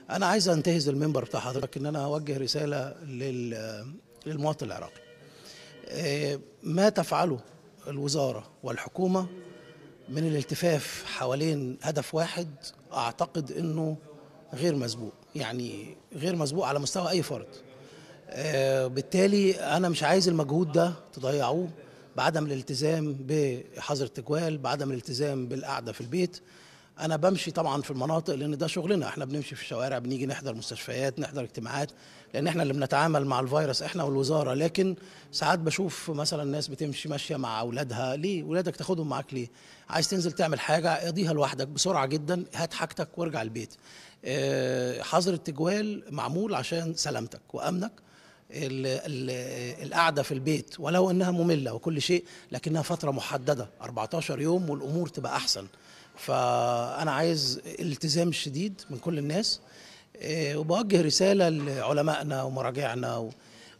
انا عايز انتهز المنبر بتاع حضرتك ان انا اوجه رساله لل- للمواطن العراقي آه، ما تفعله الوزاره والحكومه من الالتفاف حوالين هدف واحد اعتقد انه غير مسبوق يعني غير مسبوق على مستوى اي فرد آه، بالتالي انا مش عايز المجهود ده تضيعوه بعدم الالتزام بحظر التجوال بعدم الالتزام بالقعده في البيت انا بمشي طبعا في المناطق لان ده شغلنا احنا بنمشي في الشوارع بنيجي نحضر مستشفيات نحضر اجتماعات لان احنا اللي بنتعامل مع الفيروس احنا والوزاره لكن ساعات بشوف مثلا ناس بتمشي ماشيه مع اولادها ليه ولادك تاخدهم معاك ليه عايز تنزل تعمل حاجه اقضيها لوحدك بسرعه جدا هات حاجتك وارجع البيت آه، حظر التجوال معمول عشان سلامتك وامنك ال- ال- القعده في البيت ولو انها ممله وكل شيء لكنها فتره محدده 14 يوم والامور تبقى احسن فانا عايز التزام شديد من كل الناس آه، وبوجه رساله لعلمائنا ومراجعنا و-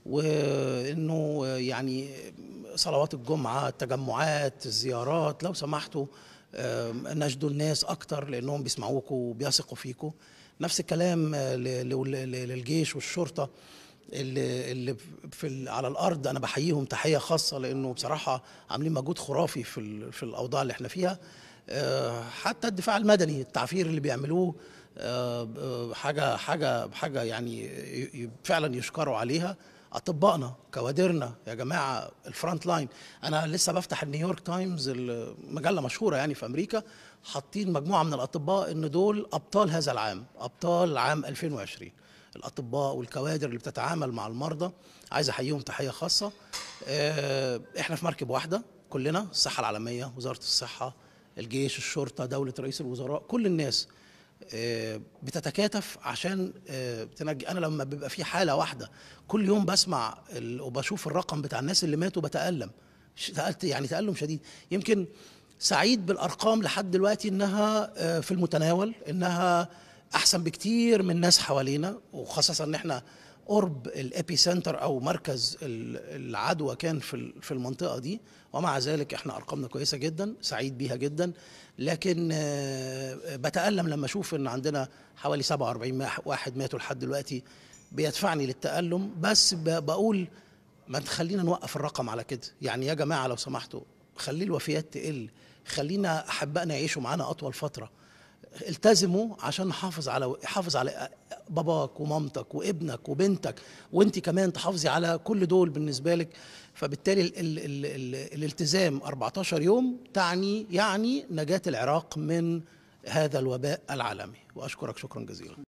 وانه يعني صلوات الجمعه التجمعات الزيارات لو سمحتوا آه، نجدوا الناس اكتر لانهم بيسمعوكم وبيثقوا فيكم نفس الكلام آه، ل- ل- ل- للجيش والشرطه اللي اللي في ال- على الارض انا بحييهم تحيه خاصه لانه بصراحه عاملين مجهود خرافي في ال- في الاوضاع اللي احنا فيها آه، حتى الدفاع المدني التعفير اللي بيعملوه آه، آه، حاجه حاجه حاجه يعني ي- ي- فعلا يشكروا عليها اطبائنا كوادرنا يا جماعه الفرونت لاين انا لسه بفتح النيويورك تايمز المجله مشهوره يعني في امريكا حاطين مجموعه من الاطباء ان دول ابطال هذا العام ابطال عام 2020 الاطباء والكوادر اللي بتتعامل مع المرضى عايز احييهم تحيه خاصه آه، احنا في مركب واحده كلنا الصحه العالميه وزاره الصحه الجيش الشرطه دوله رئيس الوزراء كل الناس آه، بتتكاتف عشان آه، تنجي انا لما بيبقى في حاله واحده كل يوم بسمع ال- وبشوف الرقم بتاع الناس اللي ماتوا بتالم ش- تألت- يعني تالم شديد يمكن سعيد بالارقام لحد دلوقتي انها آه، في المتناول انها احسن بكتير من ناس حوالينا وخاصه ان احنا قرب الابي سنتر او مركز ال- العدوى كان في ال- في المنطقه دي ومع ذلك احنا ارقامنا كويسه جدا سعيد بيها جدا لكن آه، بتالم لما اشوف ان عندنا حوالي 47 ما- واحد ماتوا لحد دلوقتي بيدفعني للتالم بس ب- بقول ما تخلينا نوقف الرقم على كده يعني يا جماعه لو سمحتوا خلي الوفيات تقل خلينا احبائنا يعيشوا معانا اطول فتره التزموا عشان نحافظ على حافظ على باباك ومامتك وابنك وبنتك وانت كمان تحافظي على كل دول بالنسبه لك فبالتالي ال ال ال ال الالتزام 14 يوم تعني يعني نجاه العراق من هذا الوباء العالمي واشكرك شكرا جزيلا